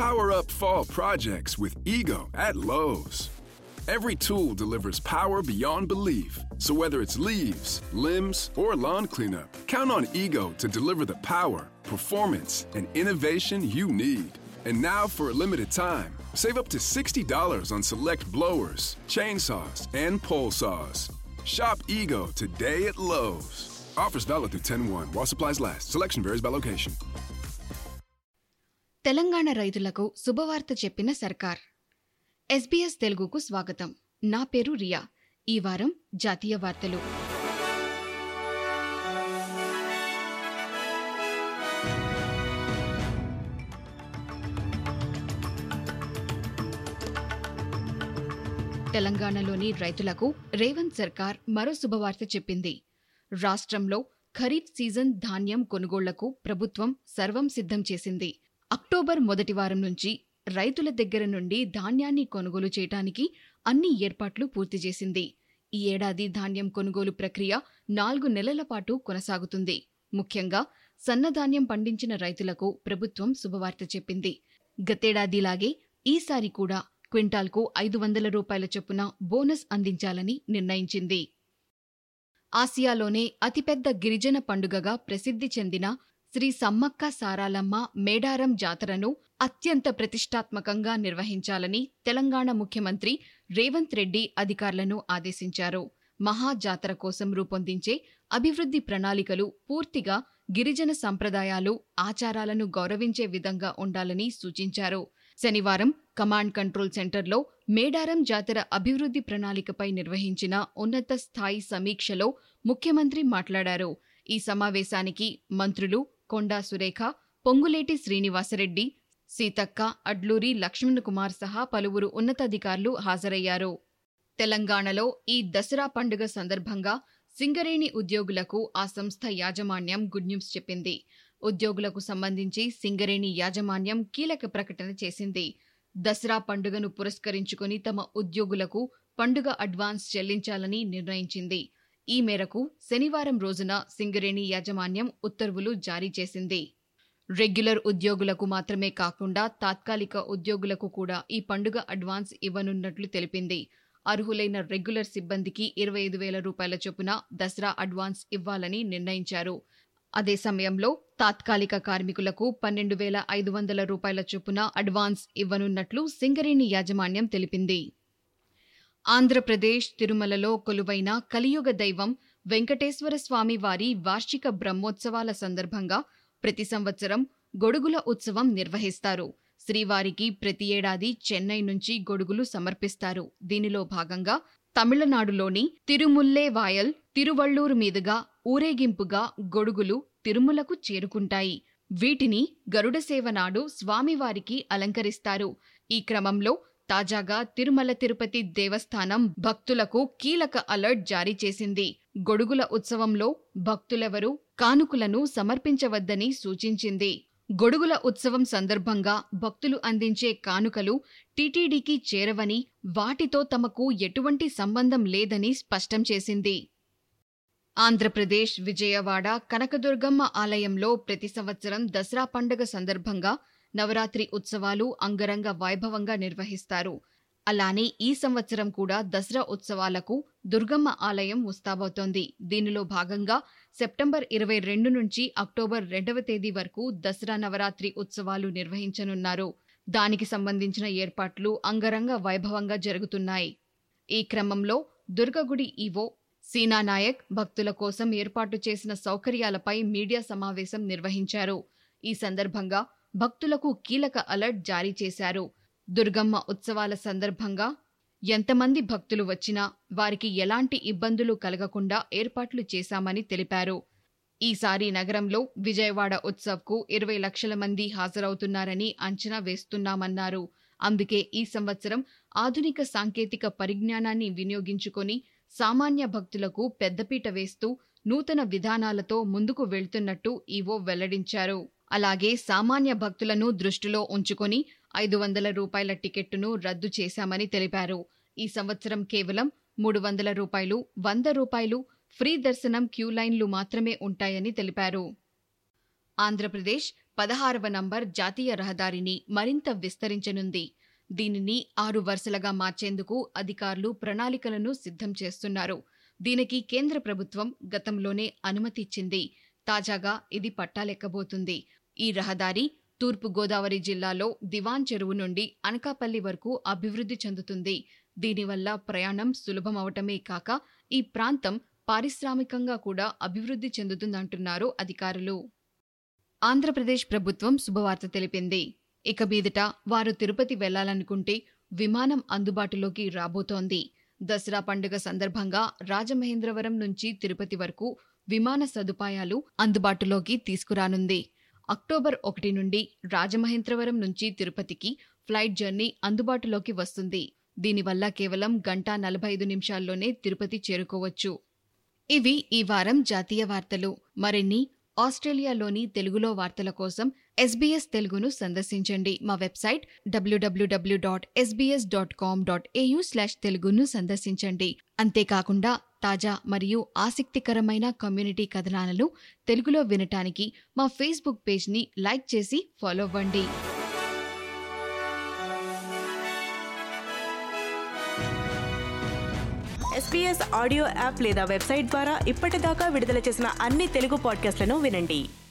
Power up fall projects with Ego at Lowe's. Every tool delivers power beyond belief. So whether it's leaves, limbs, or lawn cleanup, count on Ego to deliver the power, performance, and innovation you need. And now for a limited time, save up to $60 on select blowers, chainsaws, and pole saws. Shop Ego today at Lowe's. Offers valid through 10-1 while supplies last. Selection varies by location. Telangana రైతులకు శుభవార్త చెప్పిన సర్కార్ SBS తెలుగుకు స్వాగతం నా పేరు రియా ఈ వారం జాతీయ వార్తలు తెలంగాణలోని రైతులకు రేవంత్ సర్కార్ మరో శుభవార్త చెప్పింది రాష్ట్రంలో ఖరీఫ్ సీజన్ ధాన్యం కొనుగోళ్లకు ప్రభుత్వం సర్వం సిద్ధం చేసింది అక్టోబర్ మొదటి వారం నుంచి రైతుల దగ్గర నుండి ధాన్యాన్ని కొనుగోలు చేయటానికి అన్ని ఏర్పాట్లు పూర్తి చేసింది ఈ ఏడాది ధాన్యం కొనుగోలు ప్రక్రియ నాలుగు నెలల పాటు కొనసాగుతుంది ముఖ్యంగా సన్నధాన్యం పండించిన రైతులకు ప్రభుత్వం శుభవార్త చెప్పింది గతేడాదిలాగే ఈసారి కూడా క్వింటాల్కు ఐదు వందల రూపాయల చొప్పున బోనస్ అందించాలని నిర్ణయించింది ఆసియాలోనే అతిపెద్ద గిరిజన పండుగగా ప్రసిద్ధి చెందిన శ్రీ సమ్మక్క సారాలమ్మ మేడారం జాతరను అత్యంత ప్రతిష్టాత్మకంగా నిర్వహించాలని తెలంగాణ ముఖ్యమంత్రి రేవంత్ రెడ్డి అధికారులను ఆదేశించారు మహా జాతర కోసం రూపొందించే అభివృద్ధి ప్రణాళికలు పూర్తిగా గిరిజన సంప్రదాయాలు ఆచారాలను గౌరవించే విధంగా ఉండాలని సూచించారు శనివారం కమాండ్ కంట్రోల్ సెంటర్లో మేడారం జాతర అభివృద్ధి ప్రణాళికపై నిర్వహించిన ఉన్నత స్థాయి సమీక్షలో ముఖ్యమంత్రి మాట్లాడారు ఈ సమావేశానికి మంత్రులు కొండా సురేఖ పొంగులేటి శ్రీనివాసరెడ్డి సీతక్క అడ్లూరి లక్ష్మణ్ కుమార్ సహా పలువురు ఉన్నతాధికారులు హాజరయ్యారు తెలంగాణలో ఈ దసరా పండుగ సందర్భంగా సింగరేణి ఉద్యోగులకు ఆ సంస్థ యాజమాన్యం గుడ్ న్యూస్ చెప్పింది ఉద్యోగులకు సంబంధించి సింగరేణి యాజమాన్యం కీలక ప్రకటన చేసింది దసరా పండుగను పురస్కరించుకుని తమ ఉద్యోగులకు పండుగ అడ్వాన్స్ చెల్లించాలని నిర్ణయించింది ఈ మేరకు శనివారం రోజున సింగరేణి యాజమాన్యం ఉత్తర్వులు జారీ చేసింది రెగ్యులర్ ఉద్యోగులకు మాత్రమే కాకుండా తాత్కాలిక ఉద్యోగులకు కూడా ఈ పండుగ అడ్వాన్స్ ఇవ్వనున్నట్లు తెలిపింది అర్హులైన రెగ్యులర్ సిబ్బందికి ఇరవై ఐదు వేల రూపాయల చొప్పున దసరా అడ్వాన్స్ ఇవ్వాలని నిర్ణయించారు అదే సమయంలో తాత్కాలిక కార్మికులకు పన్నెండు వేల ఐదు వందల రూపాయల చొప్పున అడ్వాన్స్ ఇవ్వనున్నట్లు సింగరేణి యాజమాన్యం తెలిపింది ఆంధ్రప్రదేశ్ తిరుమలలో కొలువైన కలియుగ దైవం వెంకటేశ్వర స్వామి వారి వార్షిక బ్రహ్మోత్సవాల సందర్భంగా ప్రతి సంవత్సరం గొడుగుల ఉత్సవం నిర్వహిస్తారు శ్రీవారికి ప్రతి ఏడాది చెన్నై నుంచి గొడుగులు సమర్పిస్తారు దీనిలో భాగంగా తమిళనాడులోని తిరుముల్లే వాయల్ తిరువళ్ళూరు మీదుగా ఊరేగింపుగా గొడుగులు తిరుమలకు చేరుకుంటాయి వీటిని గరుడ సేవ నాడు స్వామివారికి అలంకరిస్తారు ఈ క్రమంలో తాజాగా తిరుమల తిరుపతి దేవస్థానం భక్తులకు కీలక అలర్ట్ జారీ చేసింది గొడుగుల ఉత్సవంలో భక్తులెవరూ కానుకలను సమర్పించవద్దని సూచించింది గొడుగుల ఉత్సవం సందర్భంగా భక్తులు అందించే కానుకలు టీటీడీకి చేరవని వాటితో తమకు ఎటువంటి సంబంధం లేదని స్పష్టం చేసింది ఆంధ్రప్రదేశ్ విజయవాడ కనకదుర్గమ్మ ఆలయంలో ప్రతి సంవత్సరం దసరా పండుగ సందర్భంగా నవరాత్రి ఉత్సవాలు అంగరంగ వైభవంగా నిర్వహిస్తారు అలానే ఈ సంవత్సరం కూడా దసరా ఉత్సవాలకు దుర్గమ్మ ఆలయం ముస్తాబవుతోంది దీనిలో భాగంగా సెప్టెంబర్ ఇరవై రెండు నుంచి అక్టోబర్ రెండవ తేదీ వరకు దసరా నవరాత్రి ఉత్సవాలు నిర్వహించనున్నారు దానికి సంబంధించిన ఏర్పాట్లు అంగరంగ వైభవంగా జరుగుతున్నాయి ఈ క్రమంలో దుర్గగుడి ఈవో సీనా నాయక్ భక్తుల కోసం ఏర్పాటు చేసిన సౌకర్యాలపై మీడియా సమావేశం నిర్వహించారు ఈ సందర్భంగా భక్తులకు కీలక అలర్ట్ జారీ చేశారు దుర్గమ్మ ఉత్సవాల సందర్భంగా ఎంతమంది భక్తులు వచ్చినా వారికి ఎలాంటి ఇబ్బందులు కలగకుండా ఏర్పాట్లు చేశామని తెలిపారు ఈసారి నగరంలో విజయవాడ ఉత్సవ్కు ఇరవై లక్షల మంది హాజరవుతున్నారని అంచనా వేస్తున్నామన్నారు అందుకే ఈ సంవత్సరం ఆధునిక సాంకేతిక పరిజ్ఞానాన్ని వినియోగించుకొని సామాన్య భక్తులకు పెద్దపీట వేస్తూ నూతన విధానాలతో ముందుకు వెళ్తున్నట్టు ఈవో వెల్లడించారు అలాగే సామాన్య భక్తులను దృష్టిలో ఉంచుకొని ఐదు వందల రూపాయల టికెట్టును రద్దు చేశామని తెలిపారు ఈ సంవత్సరం కేవలం మూడు వందల రూపాయలు వంద రూపాయలు ఫ్రీ దర్శనం క్యూ లైన్లు మాత్రమే ఉంటాయని తెలిపారు ఆంధ్రప్రదేశ్ పదహారవ నంబర్ జాతీయ రహదారిని మరింత విస్తరించనుంది దీనిని ఆరు వరుసలుగా మార్చేందుకు అధికారులు ప్రణాళికలను సిద్ధం చేస్తున్నారు దీనికి కేంద్ర ప్రభుత్వం గతంలోనే అనుమతి ఇచ్చింది తాజాగా ఇది పట్టాలెక్కబోతుంది ఈ రహదారి తూర్పు గోదావరి జిల్లాలో దివాన్ చెరువు నుండి అనకాపల్లి వరకు అభివృద్ధి చెందుతుంది దీనివల్ల ప్రయాణం సులభమవటమే కాక ఈ ప్రాంతం పారిశ్రామికంగా కూడా అభివృద్ధి చెందుతుందంటున్నారు అధికారులు ఆంధ్రప్రదేశ్ ప్రభుత్వం శుభవార్త తెలిపింది ఇక మీదట వారు తిరుపతి వెళ్లాలనుకుంటే విమానం అందుబాటులోకి రాబోతోంది దసరా పండుగ సందర్భంగా రాజమహేంద్రవరం నుంచి తిరుపతి వరకు విమాన సదుపాయాలు అందుబాటులోకి తీసుకురానుంది అక్టోబర్ ఒకటి నుండి రాజమహేంద్రవరం నుంచి తిరుపతికి ఫ్లైట్ జర్నీ అందుబాటులోకి వస్తుంది దీనివల్ల కేవలం గంట నలభై ఐదు నిమిషాల్లోనే తిరుపతి చేరుకోవచ్చు ఇవి ఈ వారం జాతీయ వార్తలు మరిన్ని ఆస్ట్రేలియాలోని తెలుగులో వార్తల కోసం ఎస్బీఎస్ తెలుగును సందర్శించండి మా website W W W dot SBS dot com dot AU slash తెలుగును సందర్శించండి అంతేకాకుండా తాజా మరియు ఆసక్తికరమైన కమ్యూనిటీ కథనాలను తెలుగులో వినటానికి మా ఫేస్బుక్ పేజ్ని లైక్ చేసి ఫాలో అవ్వండి ఎస్పీఎస్ ఆడియో యాప్ లేదా వెబ్సైట్ ద్వారా ఇప్పటిదాకా విడుదల చేసిన అన్ని తెలుగు పాడ్కాస్ట్లను వినండి